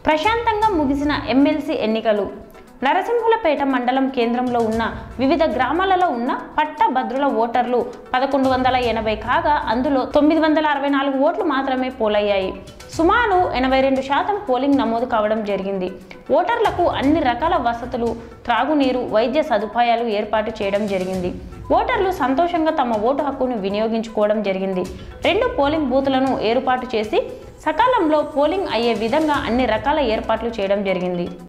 ప్రశాంతంగా ముగిసిన ఎమ్మెల్సీ ఎన్నికలు నరసింహులపేట మండలం కేంద్రంలో ఉన్న వివిధ గ్రామాలలో ఉన్న పట్టభద్రుల ఓటర్లు పదకొండు వందల ఎనభై కాగా అందులో తొమ్మిది వందల అరవై నాలుగు ఓట్లు మాత్రమే పోలయ్యాయి సుమారు ఎనభై రెండు శాతం పోలింగ్ నమోదు కావడం జరిగింది ఓటర్లకు అన్ని రకాల వసతులు త్రాగునీరు వైద్య సదుపాయాలు ఏర్పాటు చేయడం జరిగింది ఓటర్లు సంతోషంగా తమ ఓటు హక్కును వినియోగించుకోవడం జరిగింది రెండు పోలింగ్ బూతులను ఏర్పాటు చేసి సకాలంలో పోలింగ్ అయ్యే విధంగా అన్ని రకాల ఏర్పాట్లు చేయడం జరిగింది